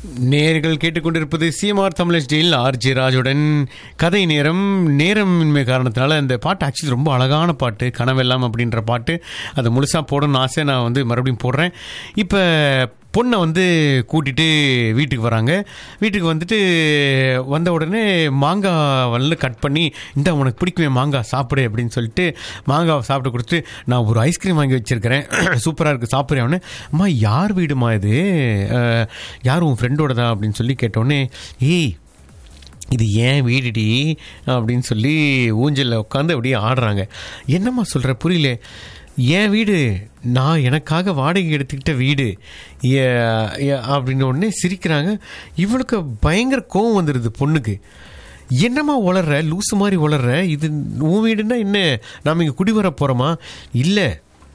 நேர்கள் கேட்டுக்கொண்டிருப்பது சிஎம்ஆர் தமிழ் ஸ்டீல் ஆர்ஜி ராஜுடன் கதை நேரம் நேரமின்மை காரணத்தினால இந்த பாட்டு ஆக்சுவலி ரொம்ப அழகான பாட்டு கனவெல்லாம் அப்படின்ற பாட்டு அதை முழுசாக போடணும்னு ஆசை நான் வந்து மறுபடியும் போடுறேன் இப்போ பொண்ணை வந்து கூட்டிட்டு வீட்டுக்கு வராங்க வீட்டுக்கு வந்துட்டு வந்த உடனே மாங்காய் வந்து கட் பண்ணி இந்த உனக்கு பிடிக்குமே மாங்காய் சாப்பிடு அப்படின்னு சொல்லிட்டு மாங்காவை சாப்பிட்டு கொடுத்துட்டு நான் ஒரு ஐஸ்கிரீம் வாங்கி வச்சிருக்கிறேன் சூப்பராக இருக்குது சாப்பிட்றேன் அம்மா யார் வீடுமா இது அஹ், யார் உன் ஃப்ரெண்டோட தான் அப்படின்னு சொல்லி கேட்டோடனே ஏய் இது ஏன் வீடுடி அப்படின்னு சொல்லி ஊஞ்சலில் உட்காந்து அப்படியே ஆடுறாங்க என்னம்மா சொல்கிற புரியல என் வீடு நான் எனக்காக வாடகை எடுத்துக்கிட்ட வீடு ஏ- ஏ- அப்படின்னு உடனே சிரிக்கிறாங்க இவளுக்கு பயங்கர கோவம் வந்துடுது பொண்ணுக்கு என்னம்மா உளர்ற லூசு மாதிரி உளர்ற இது உன் வீடுன்னா என்ன நாம் இங்கே குடி வர போகிறோமா இல்லை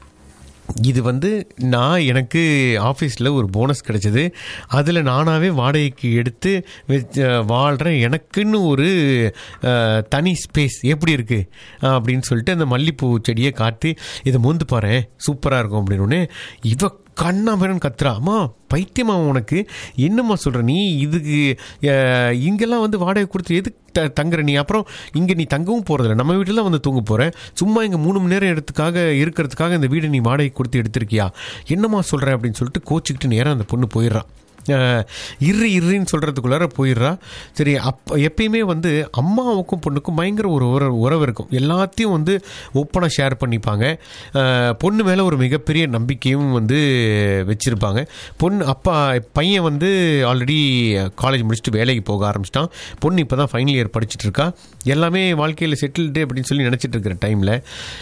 இது வந்து நான் எனக்கு ஆஃபீஸில் ஒரு போனஸ் கிடைச்சது அதில் நானாகவே வாடகைக்கு எடுத்து வச்சு வாழ்கிறேன் எனக்குன்னு ஒரு அஹ், தனி ஸ்பேஸ் எப்படி இருக்குது அப்படின்னு சொல்லிட்டு அந்த மல்லிப்பூ செடியை காட்டி இதை மோந்து பாரு சூப்பராக இருக்கும் அப்படின்னு உடனே இவ கண்ணாமரன் கத்துறா அம்மா பைத்தியமா உனக்கு என்னம்மா சொல்கிற நீ இதுக்கு அஹ், இங்கெல்லாம் வந்து வாடகை கொடுத்து எதுக்கு த தங்குற நீ அப்புறம் இங்கே நீ தங்கவும் போகிறதில்ல நம்ம வீட்டில் தான் வந்து தூங்க போகிற சும்மா இங்கே மூணு மணி நேரம் எடுத்துக்காக இருக்கிறதுக்காக இந்த வீடை நீ வாடகை கொடுத்து எடுத்திருக்கியா என்னம்மா சொல்கிற அப்படின்னு சொல்லிட்டு கோச்சிக்கிட்டு நேரம் அந்த பொண்ணு போயிடுறான் அஹ், இரு இருன்னு சொல்கிறதுக்குள்ளார போயிடுறா சரி அப் எப்பயுமே வந்து அம்மாவுக்கும் பொண்ணுக்கும் பயங்கர ஒரு உறவு உறவு இருக்கும் எல்லாத்தையும் வந்து ஓப்பனாக ஷேர் பண்ணிப்பாங்க அஹ், பொண்ணு மேலே ஒரு மிகப்பெரிய நம்பிக்கையும் வந்து வச்சுருப்பாங்க பொண்ணு அப்பா பையன் வந்து ஆல்ரெடி காலேஜ் முடிச்சுட்டு வேலைக்கு போக ஆரம்பிச்சிட்டான் பொண்ணு இப்போ தான் ஃபைனல் இயர் படிச்சுட்டு இருக்கா எல்லாமே வாழ்க்கையில் செட்டில்டு அப்படின்னு சொல்லி நினச்சிட்டு இருக்கிற டைமில்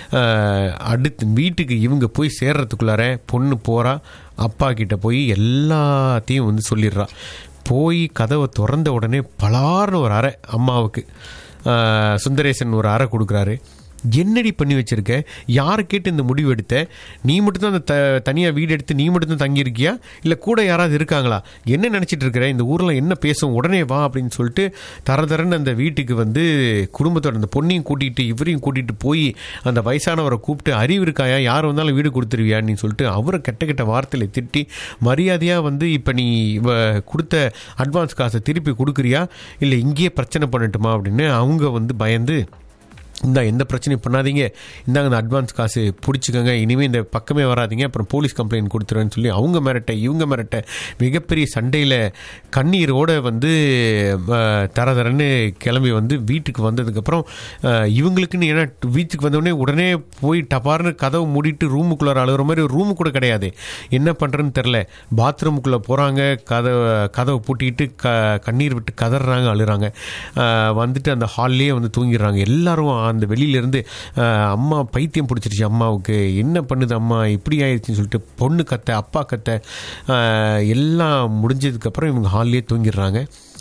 அடுத்து வீட்டுக்கு இவங்க போய் சேர்றதுக்குள்ளார பொண்ணு போகிறா அப்பா கிட்ட போய் எல்லாத்தையும் வந்து சொல்லிடுறா போய் கதவை திறந்த உடனே பலார்னு ஒரு அறை அம்மாவுக்கு ஆஹ், சுந்தரேசன் ஒரு அறை கொடுக்குறாரு என்னடி பண்ணி வச்சிருக்க யாரை கேட்டு இந்த முடிவு எடுத்த நீ மட்டும்தான் அந்த த தனியாக வீடு எடுத்து நீ மட்டும்தான் தங்கியிருக்கியா இல்லை கூட யாராவது இருக்காங்களா என்ன நினச்சிட்டு இருக்கிற இந்த ஊரில் என்ன பேசும் உடனே வா அப்படின்னு சொல்லிட்டு தர தரன்னு அந்த வீட்டுக்கு வந்து குடும்பத்தோட அந்த பொண்ணையும் கூட்டிகிட்டு இவரையும் கூட்டிகிட்டு போய் அந்த வயசானவரை கூப்பிட்டு அறிவு இருக்காயா யார் வந்தாலும் வீடு கொடுத்துருவியான்னு சொல்லிட்டு அவரை கெட்ட கெட்ட வார்த்தையில் திட்டி மரியாதையாக வந்து இப்போ நீ இவ கொடுத்த அட்வான்ஸ் காசை திருப்பி கொடுக்குறியா இல்லை இங்கேயே பிரச்சனை பண்ணட்டுமா அப்படின்னு அவங்க வந்து பயந்து இந்த எந்த பிரச்சனையும் பண்ணாதீங்க இந்தாங்க இந்த அட்வான்ஸ் காசு பிடிச்சிக்கோங்க இனிமேல் இந்த பக்கமே வராதீங்க அப்புறம் போலீஸ் கம்ப்ளைண்ட் கொடுத்துருவேன்னு சொல்லி அவங்க மிரட்ட இவங்க மிரட்ட மிகப்பெரிய சண்டையில் கண்ணீரோட வந்து அஹ், தர தரன்னு கிளம்பி வந்து வீட்டுக்கு வந்ததுக்கப்புறம் அஹ், இவங்களுக்குன்னு ஏன்னா வீட்டுக்கு வந்தோடனே உடனே போய் டபார்னு கதவை மூடிட்டு ரூமுக்குள்ளார அழுகிற மாதிரி ஒரு ரூமு கூட கிடையாது என்ன பண்ணுறேன்னு தெரில பாத்ரூமுக்குள்ளே போகிறாங்க கதவை கதவை பூட்டிட்டு க கண்ணீர் விட்டு கதறாங்க அழுறாங்க அஹ், வந்துட்டு அந்த ஹால்லேயே வந்து தூங்கிடுறாங்க எல்லாரும் அந்த வெளியிலேருந்து அம்மா பைத்தியம் பிடிச்சிருச்சு அம்மாவுக்கு என்ன பண்ணுது அம்மா இப்படி ஆயிடுச்சுன்னு சொல்லிட்டு பொண்ணு கத்த அப்பா கத்த அஹ், எல்லாம் முடிஞ்சதுக்கப்புறம் இவங்க ஹால்லேயே தூங்கிடுறாங்க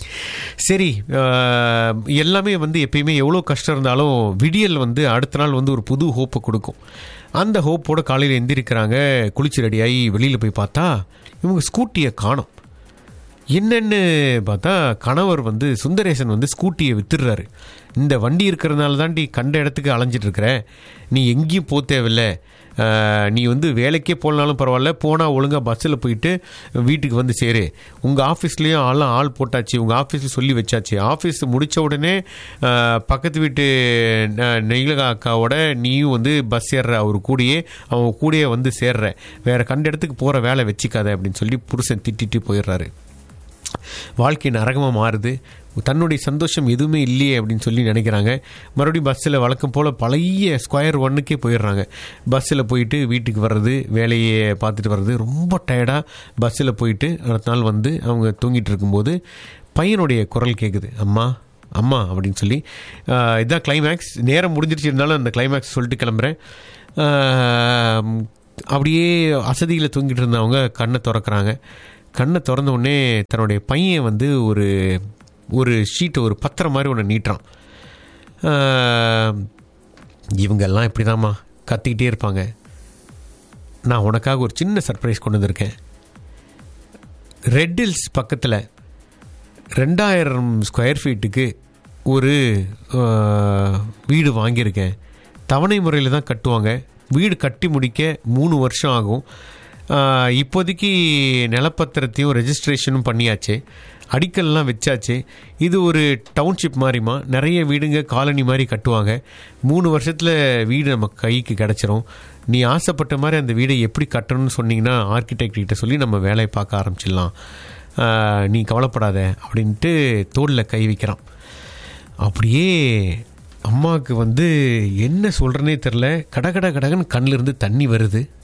சரி அஹ், எல்லாமே வந்து எப்பயுமே எவ்வளோ கஷ்டம் இருந்தாலும் விடியல் வந்து அடுத்த நாள் வந்து ஒரு புது ஹோப்பை கொடுக்கும் அந்த ஹோப்போட காலையில் எந்திரிக்கிறாங்க குளிச்சு ரெடியாகி வெளியில் போய் பார்த்தா இவங்க ஸ்கூட்டியை காணோம் என்னன்னு பார்த்தா கணவர் வந்து சுந்தரேசன் வந்து ஸ்கூட்டியை வித்துடுறாரு இந்த வண்டி இருக்கிறதுனால தாண்டி கண்ட இடத்துக்கு அலைஞ்சிட்டு இருக்கிற நீ எங்கேயும் போக தேவையில்ல ஆஹ், நீ வந்து வேலைக்கே போகலனாலும் பரவாயில்ல போனால் ஒழுங்காக பஸ்ஸில் போயிட்டு வீட்டுக்கு வந்து சேரு உங்கள் ஆஃபீஸ்லேயும் ஆள்லாம் ஆள் போட்டாச்சு உங்கள் ஆஃபீஸில் சொல்லி வச்சாச்சு ஆஃபீஸ் முடித்த உடனே ஆஹ், பக்கத்து வீட்டு ந- நெய்லகா அக்காவோட நீயும் வந்து பஸ் ஏறுற அவர் கூடயே அவங்க கூடயே வந்து சேர்ற வேற கண்ட இடத்துக்கு போகிற வேலை வச்சுக்காத அப்படின்னு சொல்லி புருஷன் திட்டிட்டு போயிடுறாரு வாழ்க்கை நரகமாக மாறுது தன்னுடைய சந்தோஷம் எதுவுமே இல்லையே அப்படின்னு சொல்லி நினைக்கிறாங்க மறுபடியும் பஸ்ஸில் வழக்கம் போல் பழைய ஸ்கொயர் ஒன்னுக்கே போயிடுறாங்க பஸ்ஸில் போயிட்டு வீட்டுக்கு வர்றது வேலையை பார்த்துட்டு வர்றது ரொம்ப டயர்டாக பஸ்ஸில் போயிட்டு அடுத்த நாள் வந்து அவங்க தூங்கிட்டு இருக்கும்போது பையனுடைய குரல் கேட்குது அம்மா அம்மா அப்படின்னு சொல்லி ஆஹ், இதான் கிளைமேக்ஸ் நேரம் முடிஞ்சிருச்சு இருந்தாலும் அந்த கிளைமேக்ஸ் சொல்லிட்டு கிளம்புறேன் ஆஹ், அப்படியே அசதியில் தூங்கிட்டு இருந்தவங்க கண்ணை திறக்கிறாங்க கண்ணை திறந்த உடனே தன்னுடைய பையன் வந்து ஒரு ஒரு ஷீட்டை ஒரு பத்திரம் மாதிரி ஒன்று நீட்டுறான் ஆஹ், இவங்கெல்லாம் இப்படி தாம்மா கத்திக்கிட்டே இருப்பாங்க நான் உனக்காக ஒரு சின்ன சர்ப்ரைஸ் கொண்டு வந்திருக்கேன் ரெட் ஹில்ஸ் பக்கத்தில் ரெண்டாயிரம் ஸ்கொயர் ஃபீட்டுக்கு ஒரு ஆஹ், வீடு வாங்கியிருக்கேன் தவணை முறையில் தான் கட்டுவாங்க வீடு கட்டி முடிக்க மூணு வருஷம் ஆகும் ஆஹ், இப்போதைக்கு நிலப்பத்திரத்தையும் ரெஜிஸ்ட்ரேஷனும் பண்ணியாச்சு அடிக்கல்லாம் வச்சாச்சு இது ஒரு டவுன்ஷிப் மாதிரிமா நிறைய வீடுங்க காலனி மாதிரி கட்டுவாங்க மூணு வருஷத்தில் வீடு நம்ம கைக்கு கிடச்சிரும் நீ ஆசைப்பட்ட மாதிரி அந்த வீடை எப்படி கட்டணும்னு சொன்னீங்கன்னா ஆர்கிடெக்ட் கிட்ட சொல்லி நம்ம வேலையை பார்க்க ஆரம்பிச்சிடலாம் ஆஹ், நீ கவலைப்படாத அப்படின்ட்டு தோளில் கை வைக்கிறான் அப்படியே அம்மாவுக்கு வந்து என்ன சொல்கிறனே தெரில கட கட கடகன்னு கண்ணிலிருந்து தண்ணி வருது